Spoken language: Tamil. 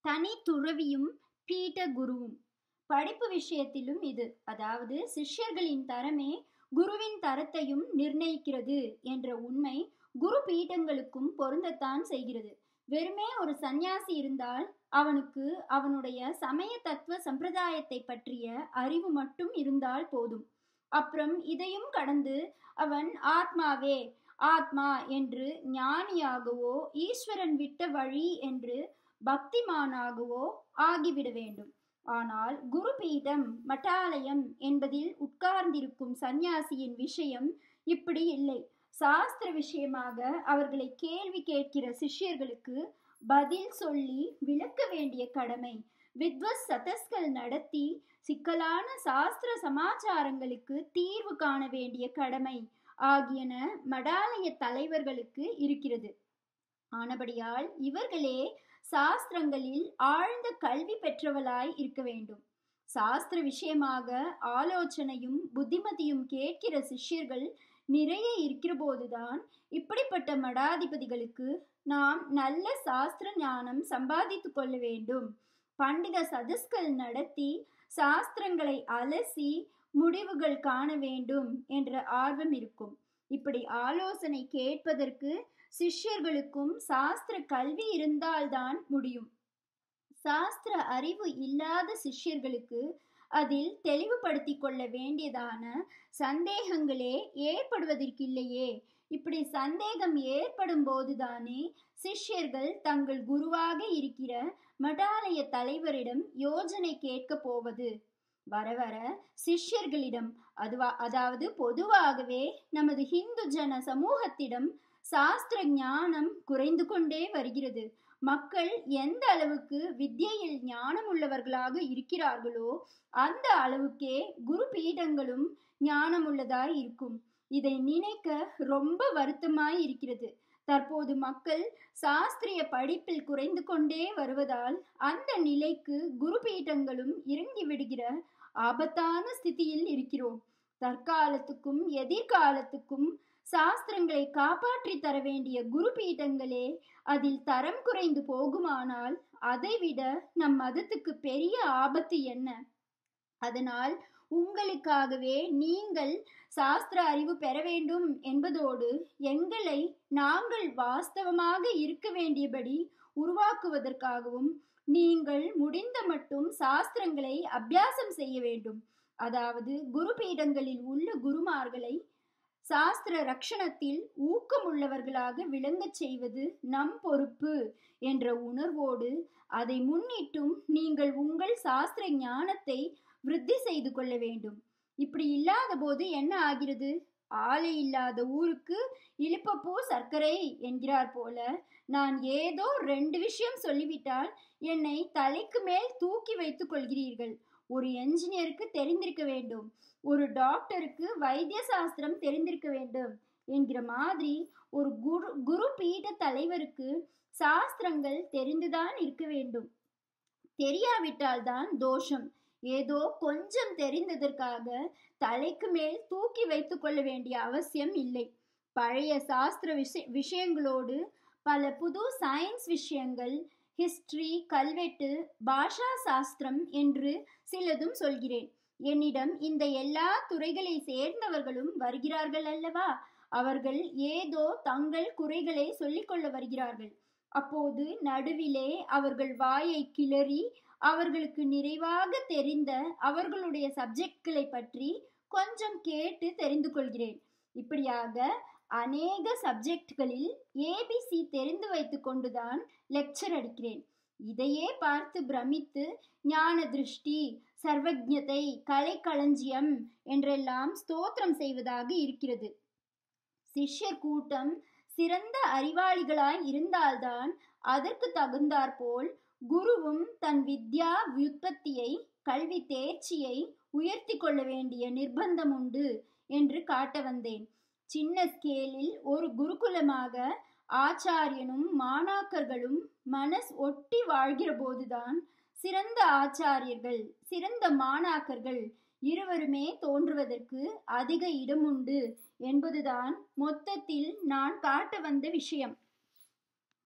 தனி துறவியும் பீட குருவும் படிப்பு விஷயத்திலும் இது அதாவது சிஷ்யர்களின் தரமே குருவின் தரத்தையும் நிர்ணயிக்கிறது என்ற உண்மை குரு பீட்டங்களுக்கும் பொருந்தத்தான் செய்கிறது வெறுமே ஒரு சந்நியாசி இருந்தால் அவனுக்கு அவனுடைய சமய தத்துவ சம்பிரதாயத்தை பற்றிய அறிவு மட்டும் இருந்தால் போதும் அப்புறம் இதையும் கடந்து அவன் ஆத்மாவே ஆத்மா என்று ஞானியாகவோ ஈஸ்வரன் விட்ட வழி என்று பக்திமானாகவோ ஆகிவிட வேண்டும் ஆனால் குரு பீடம் மட்டாலயம் என்பதில் உட்கார்ந்திருக்கும் சந்நியாசியின் விஷயம் இப்படி இல்லை சாஸ்திர விஷயமாக அவர்களை கேள்வி கேட்கிற சிஷ்யர்களுக்கு பதில் சொல்லி விளக்க வேண்டிய கடமை வித்வத் சதஸ்கள் நடத்தி சிக்கலான சாஸ்திர சமாச்சாரங்களுக்கு தீர்வு காண வேண்டிய கடமை ஆகியன மடாலய தலைவர்களுக்கு இருக்கிறது ஆனபடியால் இவர்களே சாஸ்திரங்களில் ஆழ்ந்த கல்வி பெற்றவளாய் இருக்க வேண்டும் சாஸ்திர விஷயமாக ஆலோசனையும் புத்திமதியும் கேட்கிற சிஷ்யர்கள் நிறைய இருக்கிற போதுதான் இப்படிப்பட்ட மடாதிபதிகளுக்கு நாம் நல்ல சாஸ்திர ஞானம் சம்பாதித்து கொள்ள வேண்டும் பண்டித சதஸ்கள் நடத்தி சாஸ்திரங்களை அலசி முடிவுகள் காண வேண்டும் என்ற ஆர்வம் இருக்கும் இப்படி ஆலோசனை கேட்பதற்கு சிஷ்யர்களுக்கும் சாஸ்திர கல்வி இருந்தால்தான் முடியும் சாஸ்திர அறிவு இல்லாத சிஷ்யர்களுக்கு அதில் தெளிவுபடுத்தி கொள்ள வேண்டியதான சந்தேகங்களே ஏற்படுவதற்கில்லையே இப்படி சந்தேகம் ஏற்படும் போதுதானே சிஷ்யர்கள் தங்கள் குருவாக இருக்கிற மடாலய தலைவரிடம் யோஜனை கேட்க போவது வர வர சிஷ்யர்களிடம் அதுவா அதாவது பொதுவாகவே நமது ஹிந்து ஜன சமூகத்திடம் சாஸ்திர ஞானம் குறைந்து கொண்டே வருகிறது மக்கள் எந்த அளவுக்கு வித்தியில் ஞானம் உள்ளவர்களாக இருக்கிறார்களோ அந்த அளவுக்கே குரு பீடங்களும் ஞானம் உள்ளதாய் இருக்கும் இதை நினைக்க ரொம்ப வருத்தமாய் இருக்கிறது தற்போது மக்கள் சாஸ்திரிய படிப்பில் குறைந்து கொண்டே வருவதால் அந்த நிலைக்கு குரு பீடங்களும் இறங்கி விடுகிற ஆபத்தான ஸ்திதியில் இருக்கிறோம் தற்காலத்துக்கும் எதிர்காலத்துக்கும் சாஸ்திரங்களை காப்பாற்றி தர வேண்டிய குரு பீடங்களே அதில் தரம் குறைந்து போகுமானால் அதைவிட நம் மதத்துக்கு பெரிய ஆபத்து என்ன அதனால் உங்களுக்காகவே நீங்கள் சாஸ்திர அறிவு பெற வேண்டும் என்பதோடு எங்களை நாங்கள் வாஸ்தவமாக இருக்க வேண்டியபடி உருவாக்குவதற்காகவும் நீங்கள் முடிந்த மட்டும் சாஸ்திரங்களை அபியாசம் செய்ய வேண்டும் அதாவது குரு பீடங்களில் உள்ள குருமார்களை சாஸ்திர ரக்ஷணத்தில் ஊக்கமுள்ளவர்களாக விளங்கச் செய்வது நம் பொறுப்பு என்ற உணர்வோடு அதை முன்னிட்டும் நீங்கள் உங்கள் சாஸ்திர ஞானத்தை விருத்தி செய்து கொள்ள வேண்டும் இப்படி இல்லாத போது என்ன ஆகிறது ஆலை இல்லாத ஊருக்கு இழுப்பப்பூ சர்க்கரை என்கிறார் போல நான் ஏதோ ரெண்டு விஷயம் சொல்லிவிட்டால் என்னை தலைக்கு மேல் தூக்கி வைத்துக் கொள்கிறீர்கள் ஒரு என்ஜினியருக்கு தெரிந்திருக்க வேண்டும் ஒரு டாக்டருக்கு வைத்திய சாஸ்திரம் தெரிந்திருக்க வேண்டும் என்கிற மாதிரி ஒரு குரு குரு பீட தலைவருக்கு சாஸ்திரங்கள் தெரிந்துதான் இருக்க வேண்டும் தெரியாவிட்டால் தான் தோஷம் ஏதோ கொஞ்சம் தெரிந்ததற்காக தலைக்கு மேல் தூக்கி வைத்துக் கொள்ள வேண்டிய அவசியம் இல்லை பழைய சாஸ்திர விஷய விஷயங்களோடு பல புது சயின்ஸ் விஷயங்கள் ஹிஸ்டரி கல்வெட்டு பாஷா சாஸ்திரம் என்று சிலதும் சொல்கிறேன் என்னிடம் இந்த எல்லா துறைகளை சேர்ந்தவர்களும் வருகிறார்கள் அல்லவா அவர்கள் ஏதோ தங்கள் குறைகளை சொல்லிக்கொள்ள வருகிறார்கள் அப்போது நடுவிலே அவர்கள் வாயை கிளறி அவர்களுக்கு நிறைவாக தெரிந்த அவர்களுடைய சப்ஜெக்ட்களை பற்றி கொஞ்சம் கேட்டு தெரிந்து கொள்கிறேன் இப்படியாக அநேக சப்ஜெக்ட்களில் ஏபிசி தெரிந்து வைத்து கொண்டுதான் லெக்சர் அடிக்கிறேன் இதையே பார்த்து பிரமித்து ஞான திருஷ்டி சர்வஜதை கலைக்களஞ்சியம் என்றெல்லாம் ஸ்தோத்திரம் செய்வதாக இருக்கிறது சிஷ்யர் கூட்டம் சிறந்த அறிவாளிகளாய் இருந்தால்தான் அதற்கு தகுந்தாற்போல் குருவும் தன் வித்யா வியுற்பத்தியை கல்வி தேர்ச்சியை உயர்த்தி கொள்ள வேண்டிய நிர்பந்தம் உண்டு என்று காட்ட வந்தேன் சின்ன ஸ்கேலில் ஒரு குருகுலமாக ஆச்சாரியனும் மாணாக்கர்களும் மனஸ் ஒட்டி வாழ்கிற போதுதான் சிறந்த ஆச்சாரியர்கள் சிறந்த மாணாக்கர்கள் இருவருமே தோன்றுவதற்கு அதிக இடம் உண்டு என்பதுதான் மொத்தத்தில் நான் காட்ட வந்த விஷயம்